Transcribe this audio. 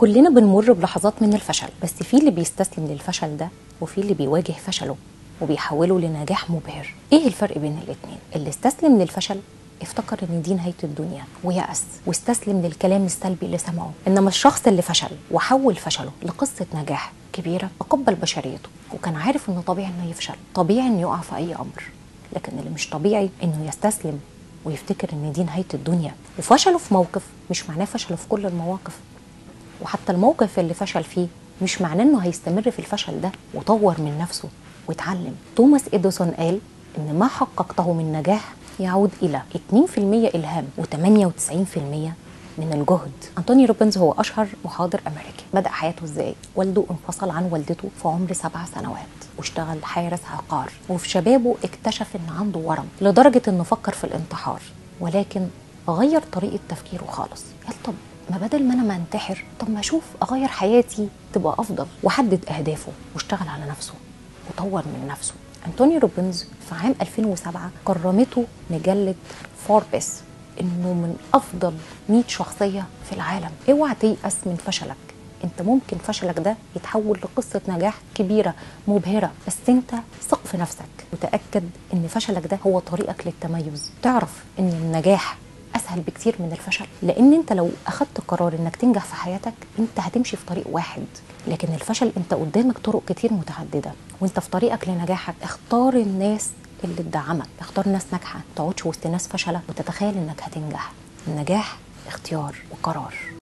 كلنا بنمر بلحظات من الفشل بس في اللي بيستسلم للفشل ده وفي اللي بيواجه فشله وبيحوله لنجاح مبهر ايه الفرق بين الاتنين اللي استسلم للفشل افتكر ان دي نهايه الدنيا ويأس واستسلم للكلام السلبي اللي سمعه انما الشخص اللي فشل وحول فشله لقصه نجاح كبيره تقبل بشريته وكان عارف انه طبيعي انه يفشل طبيعي انه يقع في اي امر لكن اللي مش طبيعي انه يستسلم ويفتكر ان دي نهايه الدنيا وفشله في موقف مش معناه فشله في كل المواقف وحتى الموقف اللي فشل فيه مش معناه انه هيستمر في الفشل ده وطور من نفسه واتعلم توماس اديسون قال ان ما حققته من نجاح يعود الى 2% الهام و98% من الجهد انتوني روبنز هو اشهر محاضر امريكي بدا حياته ازاي والده انفصل عن والدته في عمر سبع سنوات واشتغل حارس عقار وفي شبابه اكتشف ان عنده ورم لدرجه انه فكر في الانتحار ولكن غير طريقه تفكيره خالص قال طب ما بدل ما انا ما انتحر طب ما اشوف اغير حياتي تبقى افضل وحدد اهدافه واشتغل على نفسه وطور من نفسه انتوني روبنز في عام 2007 كرمته مجله فوربس انه من افضل 100 شخصيه في العالم اوعى تيأس من فشلك انت ممكن فشلك ده يتحول لقصه نجاح كبيره مبهره بس انت ثق في نفسك وتاكد ان فشلك ده هو طريقك للتميز تعرف ان النجاح اسهل بكتير من الفشل لان انت لو اخدت قرار انك تنجح في حياتك انت هتمشي في طريق واحد لكن الفشل انت قدامك طرق كتير متعدده وانت في طريقك لنجاحك اختار الناس اللي تدعمك اختار ناس ناجحه ما تقعدش وسط ناس فشله وتتخيل انك هتنجح النجاح اختيار وقرار